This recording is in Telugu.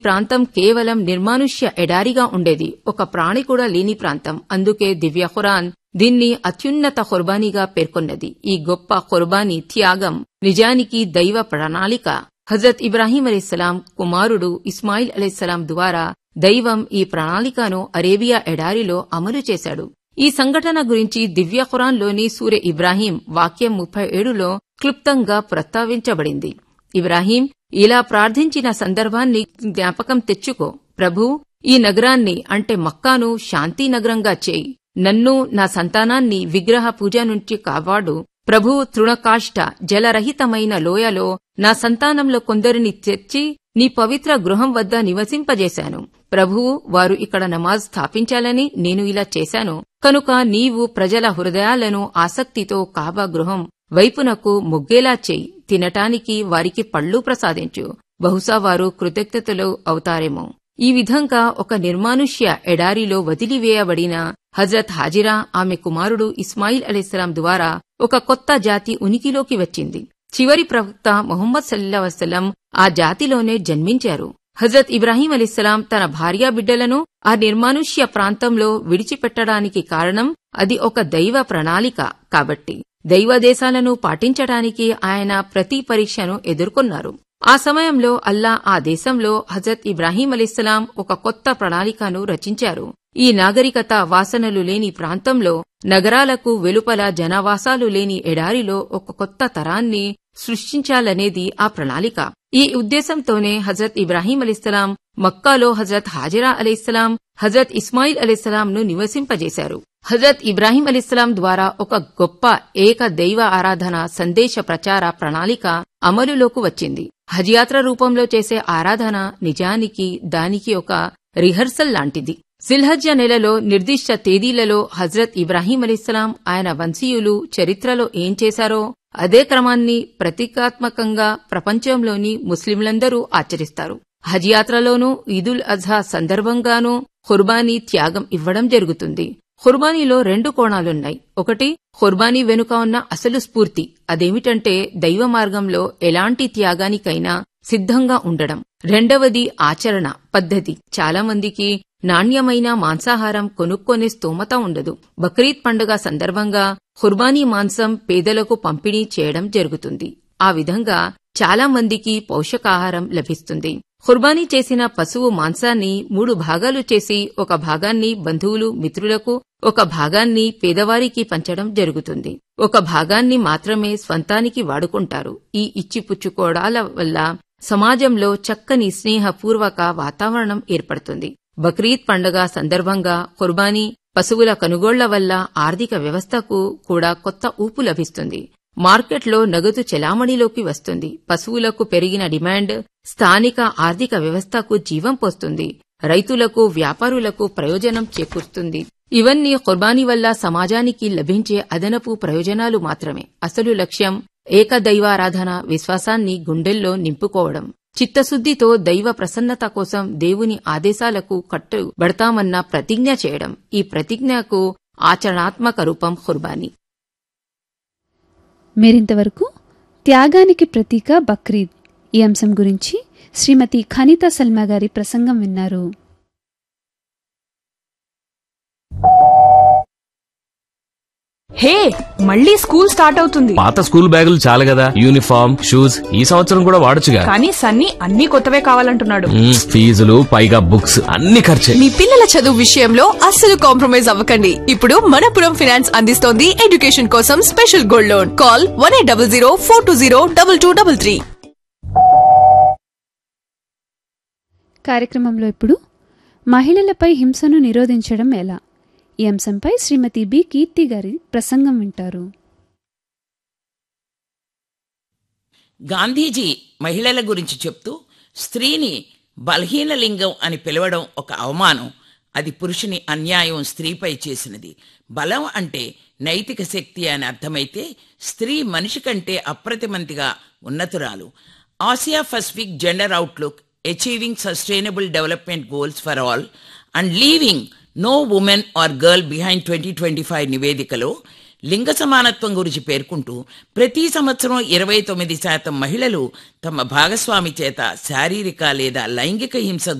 ప్రాంతం కేవలం నిర్మానుష్య ఎడారిగా ఉండేది ఒక ప్రాణి కూడా లేని ప్రాంతం అందుకే దివ్య ఖురాన్ దీన్ని అత్యున్నత ఖుర్బానీగా పేర్కొన్నది ఈ గొప్ప ఖుర్బానీ త్యాగం నిజానికి దైవ ప్రణాళిక హజరత్ ఇబ్రాహీం అలీస్లాం కుమారుడు ఇస్మాయిల్ అలీస్లాం ద్వారా దైవం ఈ ప్రణాళికను అరేబియా ఎడారిలో అమలు చేశాడు ఈ సంఘటన గురించి దివ్య ఖురాన్లోని సూర్య ఇబ్రాహీం వాక్యం ముప్పై ఏడులో క్లుప్తంగా ప్రస్తావించబడింది ఇబ్రాహీం ఇలా ప్రార్థించిన సందర్భాన్ని జ్ఞాపకం తెచ్చుకో ప్రభూ ఈ నగరాన్ని అంటే మక్కాను శాంతి నగరంగా చేయి నన్ను నా సంతానాన్ని విగ్రహ పూజ నుంచి కాపాడు ప్రభు తృణకాష్ట జలరహితమైన లోయలో నా సంతానంలో కొందరిని తెచ్చి నీ పవిత్ర గృహం వద్ద నివసింపజేశాను ప్రభువు వారు ఇక్కడ నమాజ్ స్థాపించాలని నేను ఇలా చేశాను కనుక నీవు ప్రజల హృదయాలను ఆసక్తితో కాబా గృహం వైపునకు మొగ్గేలా చేయి తినటానికి వారికి పళ్ళు ప్రసాదించు బహుశా వారు కృతజ్ఞతలు అవుతారేమో ఈ విధంగా ఒక నిర్మానుష్య ఎడారిలో వదిలివేయబడిన హజరత్ హాజిరా ఆమె కుమారుడు ఇస్మాయిల్ అలీస్లాం ద్వారా ఒక కొత్త జాతి ఉనికిలోకి వచ్చింది చివరి ప్రవక్త మొహమ్మద్ సల్లావసలం ఆ జాతిలోనే జన్మించారు హజరత్ ఇబ్రాహీం అలీస్లాం తన భార్యా బిడ్డలను ఆ నిర్మానుష్య ప్రాంతంలో విడిచిపెట్టడానికి కారణం అది ఒక దైవ ప్రణాళిక కాబట్టి దైవ దేశాలను పాటించడానికి ఆయన ప్రతి పరీక్షను ఎదుర్కొన్నారు ఆ సమయంలో అల్లా ఆ దేశంలో హజరత్ ఇబ్రాహీం అలీస్లాం ఒక కొత్త ప్రణాళికను రచించారు ఈ నాగరికత వాసనలు లేని ప్రాంతంలో నగరాలకు వెలుపల జనవాసాలు లేని ఎడారిలో ఒక కొత్త తరాన్ని సృష్టించాలనేది ఆ ప్రణాళిక ఈ ఉద్దేశంతోనే హజరత్ ఇబ్రాహీం అలీస్లాం మక్కాలో హజరత్ హాజిరా అలీస్లాం హజరత్ ఇస్మాయిల్ అలీస్లాం ను నివసింపజేశారు హజరత్ ఇబ్రాహీం అలీస్లాం ద్వారా ఒక గొప్ప ఏక దైవ ఆరాధన సందేశ ప్రచార ప్రణాళిక అమలులోకి వచ్చింది హజ్ యాత్ర రూపంలో చేసే ఆరాధన నిజానికి దానికి ఒక రిహర్సల్ లాంటిది సిల్హజ్జ నెలలో నిర్దిష్ట తేదీలలో హజ్రత్ ఇబ్రాహీం అలీస్లాం ఆయన వంశీయులు చరిత్రలో ఏం చేశారో అదే క్రమాన్ని ప్రతీకాత్మకంగా ప్రపంచంలోని ముస్లింలందరూ ఆచరిస్తారు హజ్ యాత్రలోనూ ఈదుల్ అజహా సందర్భంగానూ ఖుర్బానీ త్యాగం ఇవ్వడం జరుగుతుంది ఖుర్బానీలో రెండు కోణాలున్నాయి ఒకటి ఖుర్బానీ వెనుక ఉన్న అసలు స్ఫూర్తి అదేమిటంటే దైవ మార్గంలో ఎలాంటి త్యాగానికైనా సిద్ధంగా ఉండడం రెండవది ఆచరణ పద్ధతి చాలా మందికి నాణ్యమైన మాంసాహారం కొనుక్కొనే స్తోమత ఉండదు బక్రీద్ పండుగ సందర్భంగా ఖుర్బానీ మాంసం పేదలకు పంపిణీ చేయడం జరుగుతుంది ఆ విధంగా చాలా మందికి పౌషకాహారం లభిస్తుంది ఖుర్బానీ చేసిన పశువు మాంసాన్ని మూడు భాగాలు చేసి ఒక భాగాన్ని బంధువులు మిత్రులకు ఒక భాగాన్ని పేదవారికి పంచడం జరుగుతుంది ఒక భాగాన్ని మాత్రమే స్వంతానికి వాడుకుంటారు ఈ ఇచ్చిపుచ్చుకోవడాల వల్ల సమాజంలో చక్కని స్నేహపూర్వక వాతావరణం ఏర్పడుతుంది బక్రీద్ పండుగ సందర్భంగా ఖుర్బానీ పశువుల కొనుగోళ్ల వల్ల ఆర్థిక వ్యవస్థకు కూడా కొత్త ఊపు లభిస్తుంది మార్కెట్లో నగదు చెలామణిలోకి వస్తుంది పశువులకు పెరిగిన డిమాండ్ స్థానిక ఆర్థిక వ్యవస్థకు జీవం పోస్తుంది రైతులకు వ్యాపారులకు ప్రయోజనం చేకూరుస్తుంది ఇవన్నీ ఖుర్బానీ వల్ల సమాజానికి లభించే అదనపు ప్రయోజనాలు మాత్రమే అసలు లక్ష్యం ఏకదైవారాధన విశ్వాసాన్ని గుండెల్లో నింపుకోవడం చిత్తశుద్ధితో దైవ ప్రసన్నత కోసం దేవుని ఆదేశాలకు కట్టుబడతామన్న ప్రతిజ్ఞ చేయడం ఈ ప్రతిజ్ఞకు ఆచరణాత్మక రూపం ఖుర్బానీ మీరింతవరకు త్యాగానికి ప్రతీక బక్రీద్ ఈ అంశం గురించి శ్రీమతి ఖనితా సల్మా గారి ప్రసంగం విన్నారు హే మళ్ళీ స్కూల్ స్టార్ట్ అవుతుంది పాత స్కూల్ బ్యాగులు చాలు కదా యూనిఫామ్ షూస్ ఈ సంవత్సరం కూడా వాడొచ్చుగా కానీ సన్నీ అన్ని కొత్తవే కావాలంటున్నాడు మ్మ్, ఫీజులు పైగా బుక్స్ అన్ని ఖర్చే మీ పిల్లల చదువు విషయంలో అస్సలు కాంప్రమైజ్ అవ్వకండి ఇప్పుడు మనపురం ఫినాన్స్ అందిస్తోంది ఎడ్యుకేషన్ కోసం special gold loan call one eight double zero four two zero double two double three కార్యక్రమంలో ఇప్పుడు మహిళలపై హింసను నిరోధించడం ఎలా ఈ అంశంపై శ్రీమతి బి కీర్తి గారి ప్రసంగం వింటారు గాంధీజీ మహిళల గురించి చెప్తూ స్త్రీని బలహీన లింగం అని పిలవడం ఒక అవమానం అది పురుషుని అన్యాయం స్త్రీపై చేసినది బలం అంటే నైతిక శక్తి అని అర్థమైతే స్త్రీ మనిషి కంటే అప్రతిమంతిగా ఉన్నతురాలు Asia Pacific gender outlook achieving sustainable development goals for all and leaving no women or girl behind twenty twenty five నివేదికలో లింగ సమానత్వం గురించి పేర్కొంటూ ప్రతి సంవత్సరం ఇరవై తొమ్మిది శాతం మహిళలు తమ భాగస్వామి చేత శారీరక లేదా లైంగిక హింస